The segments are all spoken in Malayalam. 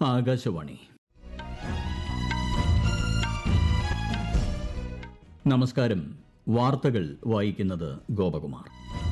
ആകാശവാണി നമസ്കാരം വാർത്തകൾ വായിക്കുന്നത് ഗോപകുമാർ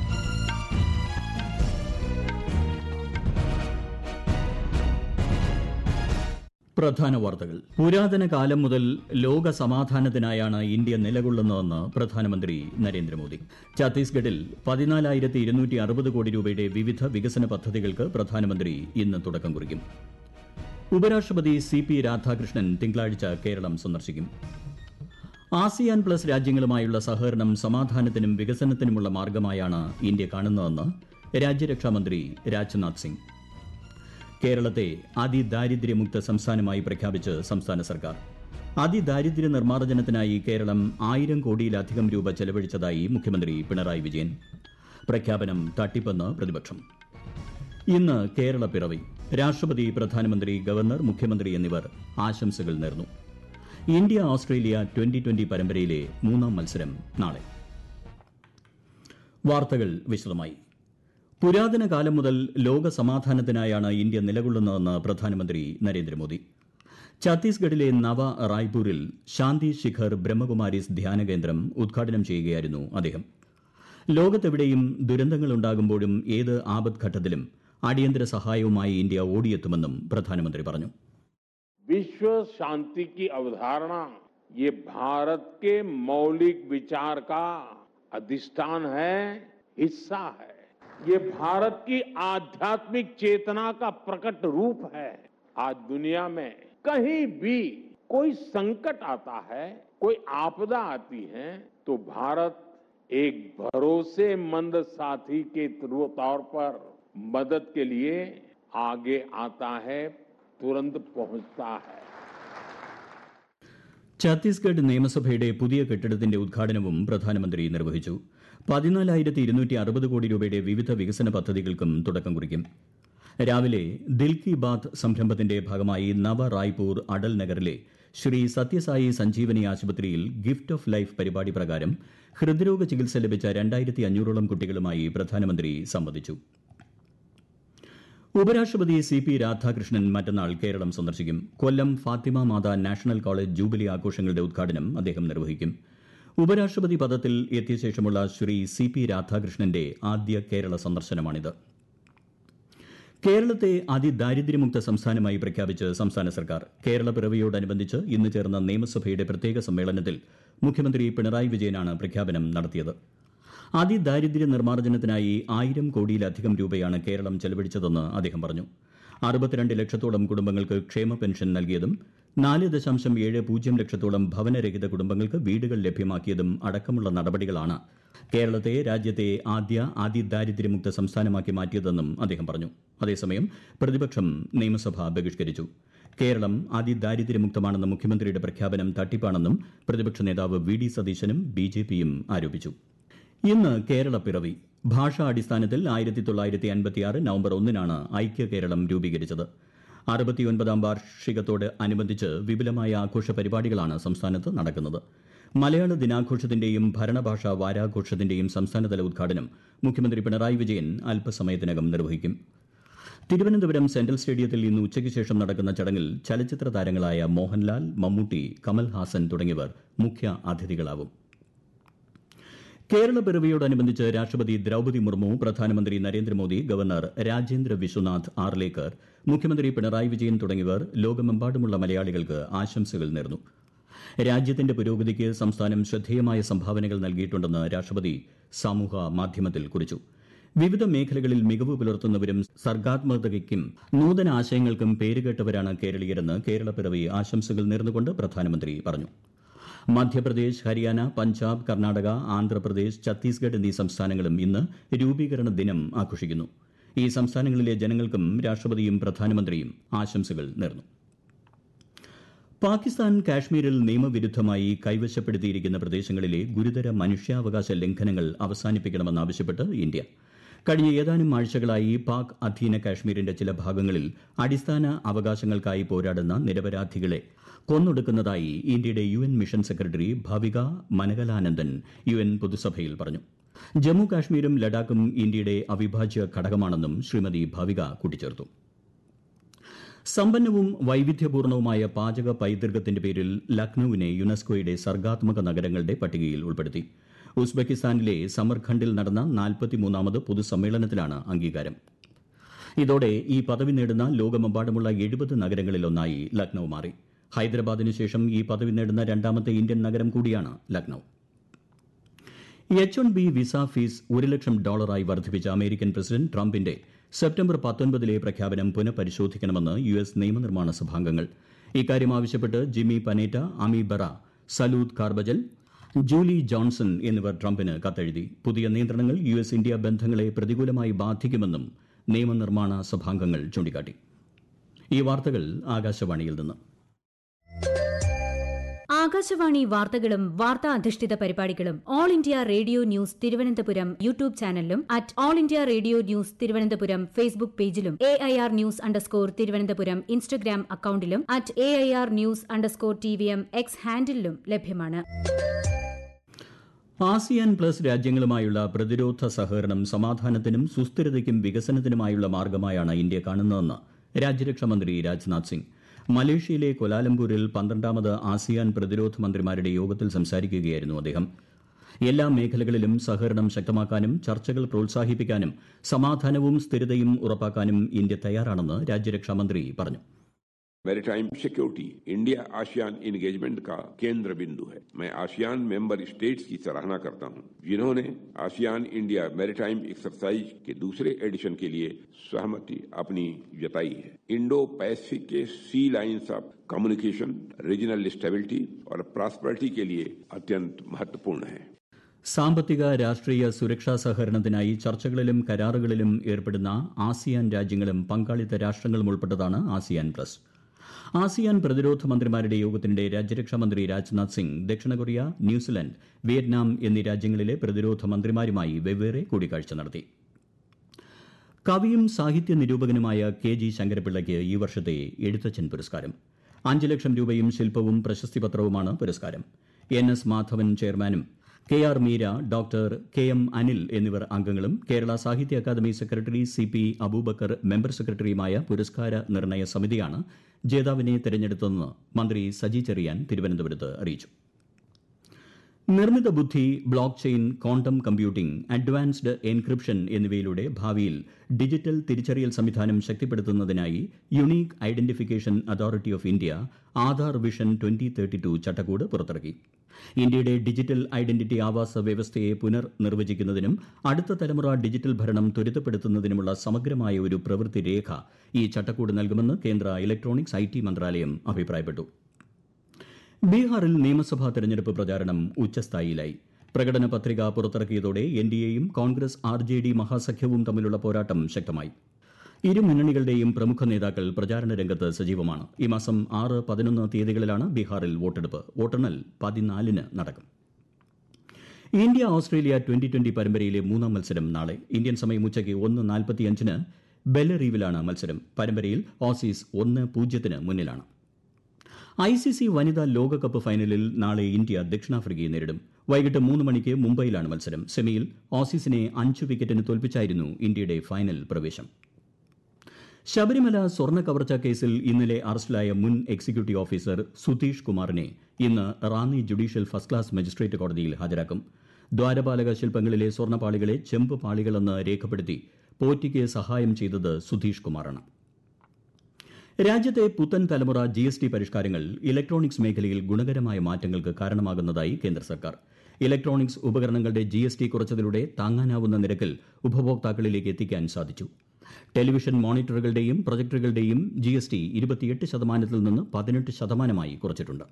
പ്രധാന വാർത്തകൾ പുരാതന കാലം മുതൽ ലോക സമാധാനത്തിനായാണ് ഇന്ത്യ നിലകൊള്ളുന്നതെന്ന് പ്രധാനമന്ത്രി നരേന്ദ്രമോദി ഛത്തീസ്ഗഡിൽ പതിനാലായിരത്തി ഇരുന്നൂറ്റി അറുപത് കോടി രൂപയുടെ വിവിധ വികസന പദ്ധതികൾക്ക് പ്രധാനമന്ത്രി ഇന്ന് തുടക്കം കുറിക്കും ഉപരാഷ്ട്രപതി സി പി രാധാകൃഷ്ണൻ തിങ്കളാഴ്ച കേരളം സന്ദർശിക്കും ആസിയാൻ പ്ലസ് രാജ്യങ്ങളുമായുള്ള സഹകരണം സമാധാനത്തിനും വികസനത്തിനുമുള്ള മാർഗമായാണ് ഇന്ത്യ കാണുന്നതെന്ന് രാജ്യരക്ഷാമന്ത്രി രാജ്നാഥ് സിംഗ് കേരളത്തെ അതിദാരിദ്ര്യമുക്ത സംസ്ഥാനമായി പ്രഖ്യാപിച്ച് സംസ്ഥാന സർക്കാർ അതിദാരിദ്ര്യ നിർമ്മാർജ്ജനത്തിനായി കേരളം ആയിരം കോടിയിലധികം രൂപ ചെലവഴിച്ചതായി മുഖ്യമന്ത്രി പിണറായി വിജയൻ പ്രഖ്യാപനം തട്ടിപ്പെന്ന് പ്രതിപക്ഷം ഇന്ന് കേരള പിറവി രാഷ്ട്രപതി പ്രധാനമന്ത്രി ഗവർണർ മുഖ്യമന്ത്രി എന്നിവർ ആശംസകൾ നേർന്നു ഇന്ത്യ ഓസ്ട്രേലിയ ട്വന്റി ട്വന്റി പരമ്പരയിലെ മൂന്നാം മത്സരം നാളെ വാർത്തകൾ വിശദമായി പുരാതന കാലം മുതൽ ലോക സമാധാനത്തിനായാണ് ഇന്ത്യ നിലകൊള്ളുന്നതെന്ന് പ്രധാനമന്ത്രി നരേന്ദ്രമോദി ഛത്തീസ്ഗഡിലെ നവ റായ്പൂരിൽ ശാന്തി ശിഖർ ബ്രഹ്മകുമാരീസ് ധ്യാന കേന്ദ്രം ഉദ്ഘാടനം ചെയ്യുകയായിരുന്നു അദ്ദേഹം ലോകത്തെവിടെയും ദുരന്തങ്ങളുണ്ടാകുമ്പോഴും ഏത് ആപത്ഘട്ടത്തിലും അടിയന്തര സഹായവുമായി ഇന്ത്യ ഓടിയെത്തുമെന്നും പ്രധാനമന്ത്രി പറഞ്ഞു विश्व शांति की अवधारणा ये भारत के मौलिक विचार का अधिष्ठान है हिस्सा है ये भारत की आध्यात्मिक चेतना का प्रकट रूप है आज दुनिया में कहीं भी कोई संकट आता है कोई आपदा आती है तो भारत एक भरोसेमंद साथी के तौर पर मदद के लिए आगे आता है तुरंत पहुंचता है ഛത്തീസ്ഗഡ് നിയമസഭയുടെ പുതിയ കെട്ടിടത്തിന്റെ ഉദ്ഘാടനവും പ്രധാനമന്ത്രി നിർവഹിച്ചു പതിനാലായിരത്തി ഇരുന്നൂറ്റി അറുപത് കോടി രൂപയുടെ വിവിധ വികസന പദ്ധതികൾക്കും തുടക്കം കുറിക്കും രാവിലെ ദിൽ കി ബാത്ത് സംരംഭത്തിന്റെ ഭാഗമായി നവ റായ്പൂർ അടൽ നഗറിലെ ശ്രീ സത്യസായി സഞ്ജീവനി ആശുപത്രിയിൽ ഗിഫ്റ്റ് ഓഫ് ലൈഫ് പരിപാടി പ്രകാരം ഹൃദ്രോഗ ചികിത്സ ലഭിച്ച രണ്ടായിരത്തി അഞ്ഞൂറോളം കുട്ടികളുമായി പ്രധാനമന്ത്രി സംവദിച്ചു ഉപരാഷ്ട്രപതി സി പി രാധാകൃഷ്ണൻ മറ്റന്നാൾ കേരളം സന്ദർശിക്കും Kollam Fathima Matha national college jubilee ആഘോഷങ്ങളുടെ ഉദ്ഘാടനം അദ്ദേഹം നിർവഹിക്കും ഉപരാഷ്ട്രപതി പദത്തിൽ എത്തിയ ശേഷമുള്ള ശ്രീ സി പി രാധാകൃഷ്ണന്റെ ആദ്യ കേരള സന്ദർശനമാണിത് കേരളത്തെ അതിദാരിദ്ര്യമുക്ത സംസ്ഥാനമായി പ്രഖ്യാപിച്ച് സംസ്ഥാന സർക്കാർ കേരള പിറവിയോടനുബന്ധിച്ച് ഇന്ന് ചേർന്ന നിയമസഭയുടെ പ്രത്യേക സമ്മേളനത്തിൽ മുഖ്യമന്ത്രി പിണറായി വിജയനാണ് പ്രഖ്യാപനം നടത്തിയത് അതിദാരിദ്ര്യ നിർമ്മാർജ്ജനത്തിനായി ആയിരം കോടിയിലധികം രൂപയാണ് കേരളം ചെലവഴിച്ചതെന്ന് അദ്ദേഹം പറഞ്ഞു അറുപത്തിരണ്ട് ലക്ഷത്തോളം കുടുംബങ്ങൾക്ക് ക്ഷേമ പെൻഷൻ നൽകിയതും നാല് ദശാംശം ഏഴ് പൂജ്യം ലക്ഷത്തോളം ഭവനരഹിത കുടുംബങ്ങൾക്ക് വീടുകൾ ലഭ്യമാക്കിയതും അടക്കമുള്ള നടപടികളാണ് കേരളത്തെ രാജ്യത്തെ ആദ്യ അതിദാരിദ്ര്യമുക്ത സംസ്ഥാനമാക്കി മാറ്റിയതെന്നും അദ്ദേഹം പറഞ്ഞു അതേസമയം പ്രതിപക്ഷം നിയമസഭ ബഹിഷ്കരിച്ചു കേരളം അതിദാരിദ്ര്യമുക്തമാണെന്ന മുഖ്യമന്ത്രിയുടെ പ്രഖ്യാപനം തട്ടിപ്പാണെന്നും പ്രതിപക്ഷ നേതാവ് വി ഡി സതീശനും ബി ജെ പിയും ആരോപിച്ചു ഇന്ന് കേരള പിറവി ഭാഷാ അടിസ്ഥാനത്തിൽ ആയിരത്തി തൊള്ളായിരത്തി അൻപത്തിയാറ് നവംബർ ഒന്നിനാണ് ഐക്യ കേരളം രൂപീകരിച്ചത് അറുപത്തിയൊൻപതാം വാർഷികത്തോട് അനുബന്ധിച്ച് വിപുലമായ ആഘോഷ പരിപാടികളാണ് സംസ്ഥാനത്ത് നടക്കുന്നത് മലയാള ദിനാഘോഷത്തിന്റെയും ഭരണഭാഷാ വാരാഘോഷത്തിന്റെയും സംസ്ഥാനതല ഉദ്ഘാടനം മുഖ്യമന്ത്രി പിണറായി വിജയൻ അല്പസമയത്തിനകം നിർവഹിക്കും തിരുവനന്തപുരം സെൻട്രൽ സ്റ്റേഡിയത്തിൽ ഇന്ന് ഉച്ചയ്ക്ക് ശേഷം നടക്കുന്ന ചടങ്ങിൽ ചലച്ചിത്ര താരങ്ങളായ മോഹൻലാൽ മമ്മൂട്ടി കമൽ ഹാസൻ തുടങ്ങിയവർ മുഖ്യ അതിഥികളാവും കേരള പിറവിയോടനുബന്ധിച്ച് രാഷ്ട്രപതി ദ്രൌപതി മുർമു പ്രധാനമന്ത്രി നരേന്ദ്രമോദി ഗവർണർ രാജേന്ദ്ര വിശ്വനാഥ് ആർലേക്കർ മുഖ്യമന്ത്രി പിണറായി വിജയൻ തുടങ്ങിയവർ ലോകമെമ്പാടുമുള്ള മലയാളികൾക്ക് ആശംസകൾ നേർന്നു രാജ്യത്തിന്റെ പുരോഗതിക്ക് സംസ്ഥാനം ശ്രദ്ധേയമായ സംഭാവനകൾ നൽകിയിട്ടുണ്ടെന്ന് രാഷ്ട്രപതി സമൂഹ മാധ്യമത്തിൽ കുറിച്ചു വിവിധ മേഖലകളിൽ മികവ് പുലർത്തുന്നവരും സർഗാത്മകതയ്ക്കും നൂതന ആശയങ്ങൾക്കും പേരുകേട്ടവരാണ് കേരളീയരെന്ന് കേരള പിറവി ആശംസകൾ നേർന്നുകൊണ്ട് പ്രധാനമന്ത്രി പറഞ്ഞു മധ്യപ്രദേശ് ഹരിയാന പഞ്ചാബ് കർണാടക ആന്ധ്രാപ്രദേശ് ഛത്തീസ്ഗഡ് എന്നീ സംസ്ഥാനങ്ങളും ഇന്ന് രൂപീകരണ ദിനം ആഘോഷിക്കുന്നു ഈ സംസ്ഥാനങ്ങളിലെ ജനങ്ങൾക്കും രാഷ്ട്രപതിയും പ്രധാനമന്ത്രിയും ആശംസകൾ നേർന്നു പാകിസ്ഥാൻ കാശ്മീരിൽ നിയമവിരുദ്ധമായി കൈവശപ്പെടുത്തിയിരിക്കുന്ന പ്രദേശങ്ങളിലെ ഗുരുതര മനുഷ്യാവകാശ ലംഘനങ്ങൾ അവസാനിപ്പിക്കണമെന്നാവശ്യപ്പെട്ട് ഇന്ത്യ കഴിഞ്ഞ ഏതാനും ആഴ്ചകളായി പാക് അധീന കാശ്മീരിന്റെ ചില ഭാഗങ്ങളിൽ അടിസ്ഥാന അവകാശങ്ങൾക്കായി പോരാടുന്ന നിരപരാധികളെ കൊന്നൊടുക്കുന്നതായി ഇന്ത്യയുടെ U N mission secretary Bhavika Mangalanandan U N പൊതുസഭയിൽ പറഞ്ഞു ജമ്മു കാശ്മീരും ലഡാക്കും ഇന്ത്യയുടെ അവിഭാജ്യ ഘടകമാണെന്നും ശ്രീമതി ഭവിക കൂട്ടിച്ചേർത്തു സമ്പന്നവും വൈവിധ്യപൂർണവുമായ പാചക പൈതൃകത്തിന്റെ പേരിൽ ലക്നൌവിനെ യുനെസ്കോയുടെ സർഗാത്മക നഗരങ്ങളുടെ പട്ടികയിൽ ഉൾപ്പെടുത്തി ഉസ്ബെക്കിസ്ഥാനിലെ സമർഖണ്ഡിൽ നടന്ന നാൽപ്പത്തിമൂന്നാമത് പൊതുസമ്മേളനത്തിലാണ് അംഗീകാരം ഇതോടെ ഈ പദവി നേടുന്ന ലോകമെമ്പാടുമുള്ള എഴുപത് നഗരങ്ങളിലൊന്നായി ലക്നൌ മാറി ഹൈദരാബാദിന് ശേഷം ഈ പദവി നേടുന്ന രണ്ടാമത്തെ ഇന്ത്യൻ നഗരം കൂടിയാണ് Lucknow H one B visa fees ഒരു ലക്ഷം ഡോളറായി വർദ്ധിപ്പിച്ച അമേരിക്കൻ പ്രസിഡന്റ് ട്രംപിന്റെ സെപ്റ്റംബർ പത്തൊൻപതിലെ പ്രഖ്യാപനം പുനഃപരിശോധിക്കണമെന്ന് യു എസ് നിയമനിർമ്മാണ സഭാംഗങ്ങൾ ഇക്കാര്യം ആവശ്യപ്പെട്ട് Jimmy Panetta Ami Bera Salud Carbajal Julie Johnson എന്നിവർ ട്രംപിന് കത്തെഴുതി പുതിയ നിയന്ത്രണങ്ങൾ യു എസ് ഇന്ത്യ ബന്ധങ്ങളെ പ്രതികൂലമായി ബാധിക്കുമെന്നും നിയമനിർമ്മാണ സഭാംഗങ്ങൾ ചൂണ്ടിക്കാട്ടി ഈ വാർത്തകൾ ആകാശവാണിയിൽ നിന്ന് ആകാശവാണി വാർത്തകളും വാർത്താ അധിഷ്ഠിത പരിപാടികളും all India radio news Thiruvananthapuram YouTube ചാനലിലും at all India radio news Thiruvananthapuram Facebook പേജിലും A I R news underscore Thiruvananthapuram Instagram അക്കൌണ്ടിലും at A I R news underscore T V M X ഹാൻഡിലും ലഭ്യമാണ് ആസിയാൻ പ്ലസ് രാജ്യങ്ങളുമായുള്ള പ്രതിരോധ സഹകരണം സമാധാനത്തിനും സുസ്ഥിരതയ്ക്കും വികസനത്തിനുമായുള്ള മാർഗമായാണ് ഇന്ത്യ കാണുന്നതെന്ന് രാജ്യരക്ഷാമന്ത്രി രാജ്നാഥ് സിംഗ് മലേഷ്യയിലെ കൊലാലംപൂരിൽ പന്ത്രണ്ടാമത് ആസിയാൻ പ്രതിരോധ മന്ത്രിമാരുടെ യോഗത്തിൽ സംസാരിക്കുകയായിരുന്നു അദ്ദേഹം എല്ലാ മേഖലകളിലും സഹകരണം ശക്തമാക്കാനും ചർച്ചകൾ പ്രോത്സാഹിപ്പിക്കാനും സമാധാനവും സ്ഥിരതയും ഉറപ്പാക്കാനും ഇന്ത്യ തയ്യാറാണെന്ന് രാജ്യരക്ഷാമന്ത്രി പറഞ്ഞു maritime security India ASEAN engagement का केंद्र बिंदु है मैं आसियान मेंबर स्टेट्स की सराहना करता हूं जिन्होंने आसियान इंडिया मैरीटाइम एक्सरसाइज के दूसरे एडिशन के लिए सहमति अपनी जताई है इंडो पैसिफिक के sea lines of communication regional stability और प्रॉस्पेरिटी के लिए अत्यंत महत्वपूर्ण है സാമ്പത്തിക രാഷ്ട്രീയ സുരക്ഷാ സഹകരണത്തിനായി ചർച്ചകളിലും കരാറുകളിലും ഏർപ്പെടുന്ന ആസിയാൻ രാജ്യങ്ങളും പങ്കാളിത്ത രാഷ്ട്രങ്ങളും ഉൾപ്പെട്ടതാണ് ആസിയാൻ പ്ലസ് ആസിയാൻ പ്രതിരോധ മന്ത്രിമാരുടെ യോഗത്തിനിടെ രാജ്യരക്ഷാമന്ത്രി രാജ്നാഥ് സിംഗ് ദക്ഷിണ കൊറിയ ന്യൂസിലൻഡ് വിയറ്റ്നാം എന്നീ രാജ്യങ്ങളിലെ പ്രതിരോധ മന്ത്രിമാരുമായി വെവ്വേറെ കൂടിക്കാഴ്ച നടത്തി കവിയും സാഹിത്യ നിരൂപകനുമായ കെ ജി ശങ്കരപിള്ളയ്ക്ക് ഈ വർഷത്തെ എഴുത്തച്ഛൻ പുരസ്കാരം അഞ്ച് ലക്ഷം രൂപയും ശില്പവും പ്രശസ്തിപത്രവുമാണ് പുരസ്കാരം എൻ എസ് മാധവൻ ചെയർമാനും K R Meera doctor K M Anil എന്നിവർ അംഗങ്ങളും Kerala Sahitya Akademi secretary C P Aboobacker member സെക്രട്ടറിയുമായ പുരസ്കാര നിർണയ സമിതിയാണ് ജേതാവിനെ തെരഞ്ഞെടുത്തതെന്ന് മന്ത്രി സജി ചെറിയാൻ തിരുവനന്തപുരത്ത് അറിയിച്ചു നിർമ്മിത ബുദ്ധി block chain quantum computing advanced encryption എന്നിവയിലൂടെ ഭാവിയിൽ ഡിജിറ്റൽ തിരിച്ചറിയൽ സംവിധാനം ശക്തിപ്പെടുത്തുന്നതിനായി unique identification authority of India Aadhaar vision twenty thirty two ചട്ടക്കൂട് പുറത്തിറക്കി ഇന്ത്യയുടെ ഡിജിറ്റൽ ഐഡന്റിറ്റി ആവാസ വ്യവസ്ഥയെ പുനർനിർവചിക്കുന്നതിനും അടുത്ത തലമുറ ഡിജിറ്റൽ ഭരണം ത്വരിതപ്പെടുത്തുന്നതിനുമുള്ള സമഗ്രമായ ഒരു പ്രവൃത്തി രേഖ ഈ ചട്ടക്കൂട് നൽകുമെന്ന് കേന്ദ്ര ഇലക്ട്രോണിക്സ് ഐ മന്ത്രാലയം അഭിപ്രായപ്പെട്ടു ബീഹാറിൽ നിയമസഭാ തെരഞ്ഞെടുപ്പ് പ്രചാരണം ഉച്ചസ്ഥായിലായി പ്രകടന പത്രിക പുറത്തിറക്കിയതോടെ എൻ ഡി എയും കോൺഗ്രസ് ആർ ജെ ഡി മഹാസഖ്യവും തമ്മിലുള്ള പോരാട്ടം ശക്തമായി ഇരു മുന്നണികളുടെയും പ്രമുഖ നേതാക്കൾ പ്രചാരണ രംഗത്ത് സജീവമാണ് ഈ മാസം ആറ് പതിനൊന്ന് തീയതികളിലാണ് ബീഹാറിൽ വോട്ടെടുപ്പ് വോട്ടെണ്ണൽ പതിനാലിന് നടക്കും ഇന്ത്യ ഓസ്ട്രേലിയ ട്വന്റി ട്വന്റി പരമ്പരയിലെ മൂന്നാം മത്സരം നാളെ ഇന്ത്യൻ സമയം ഉച്ചയ്ക്ക് ഒന്ന് നാൽപ്പത്തിയഞ്ചിന് ബെല്ലറീവിലാണ് മത്സരം പരമ്പരയിൽ ഓസീസ് ഒന്ന് പൂജ്യത്തിന് മുന്നിലാണ് ഐ സി സി വനിതാ ലോകകപ്പ് ഫൈനലിൽ നാളെ ഇന്ത്യ ദക്ഷിണാഫ്രിക്കയെ നേരിടും വൈകിട്ട് മൂന്ന് മണിക്ക് മുംബൈയിലാണ് മത്സരം സെമിയിൽ ഓസീസിനെ അഞ്ച് വിക്കറ്റിന് തോൽപ്പിച്ചായിരുന്നു ഇന്ത്യയുടെ ഫൈനൽ പ്രവേശം ശബരിമല സ്വർണ്ണ കവർച്ചാ കേസിൽ ഇന്നലെ അറസ്റ്റിലായ മുൻ എക്സിക്യൂട്ടീവ് ഓഫീസർ സുധീഷ് കുമാറിനെ ഇന്ന് Ranni judicial first class magistrate കോടതിയിൽ ഹാജരാക്കും ദ്വാരപാലക ശില്പങ്ങളിലെ സ്വർണ്ണപാളികളെ ചെമ്പ് പാളികളെന്ന് രേഖപ്പെടുത്തി പോറ്റിക്ക് സഹായം ചെയ്തത് സുധീഷ് കുമാറാണ് രാജ്യത്തെ പുത്തൻ തലമുറ ജി എസ് ടി പരിഷ്കാരങ്ങൾ ഇലക്ട്രോണിക്സ് മേഖലയിൽ ഗുണകരമായ മാറ്റങ്ങൾക്ക് കാരണമാകുന്നതായി കേന്ദ്ര സർക്കാർ ഇലക്ട്രോണിക്സ് ഉപകരണങ്ങളുടെ ജി എസ് ടി കുറച്ചതിലൂടെ താങ്ങാനാവുന്ന നിരക്കിൽ ഉപഭോക്താക്കളിലേക്ക് എത്തിക്കാൻ സാധിച്ചു ടെലിവിഷൻ മോണിറ്ററുകളുടെയും പ്രൊജക്ടറുകളുടെയും ജി എസ് ടി ഇരുപത്തിയെട്ട് ശതമാനത്തിൽ നിന്ന് പതിനെട്ട് ശതമാനമായി കുറച്ചിട്ടുണ്ട്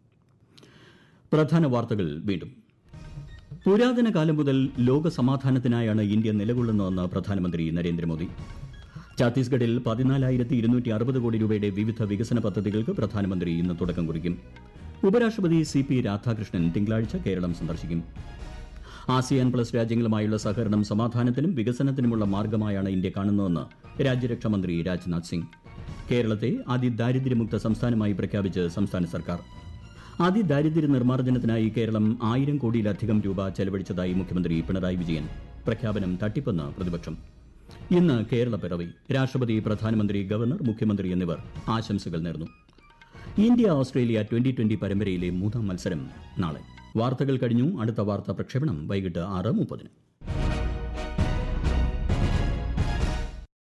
പ്രധാന വാർത്തകൾ വീണ്ടും പുരാതന കാലം മുതൽ ലോക സമാധാനത്തിനായാണ് ഇന്ത്യ നിലകൊള്ളുന്നതെന്ന് പ്രധാനമന്ത്രി നരേന്ദ്രമോദി ഛത്തീസ്ഗഡിൽ പതിനാലായിരത്തി ഇരുന്നൂറ്റി അറുപത് കോടി രൂപയുടെ വിവിധ വികസന പദ്ധതികൾക്ക് പ്രധാനമന്ത്രി ഇന്ന് തുടക്കം കുറിക്കും ഉപരാഷ്ട്രപതി സി പി രാധാകൃഷ്ണൻ തിങ്കളാഴ്ച കേരളം സന്ദർശിക്കും ആസിയാൻ പ്ലസ് രാജ്യങ്ങളുമായുള്ള സഹകരണം സമാധാനത്തിനും വികസനത്തിനുമുള്ള മാർഗമായാണ് ഇന്ത്യ കാണുന്നതെന്ന് രാജ്യരക്ഷാമന്ത്രി രാജ്നാഥ് സിംഗ് കേരളത്തെ അതിദാരിദ്ര്യമുക്ത സംസ്ഥാനമായി പ്രഖ്യാപിച്ച് സംസ്ഥാന സർക്കാർ അതിദാരിദ്ര്യ നിർമ്മാർജ്ജനത്തിനായി കേരളം ആയിരം കോടിയിലധികം രൂപ ചെലവഴിച്ചതായി മുഖ്യമന്ത്രി പിണറായി വിജയൻ പ്രഖ്യാപനം തട്ടിപ്പെന്ന് പ്രതിപക്ഷം ഇന്ന് കേരള പിറവി രാഷ്ട്രപതി പ്രധാനമന്ത്രി ഗവർണർ മുഖ്യമന്ത്രി എന്നിവർ ആശംസകൾ നേർന്നു ഇന്ത്യ ഓസ്ട്രേലിയ ട്വന്റി ട്വന്റി പരമ്പരയിലെ മൂന്നാം മത്സരം നാളെ വാർത്തകൾ കഴിഞ്ഞു അടുത്ത വാർത്താ പ്രക്ഷേപണം വൈകിട്ട് ആറ് മുപ്പതിന്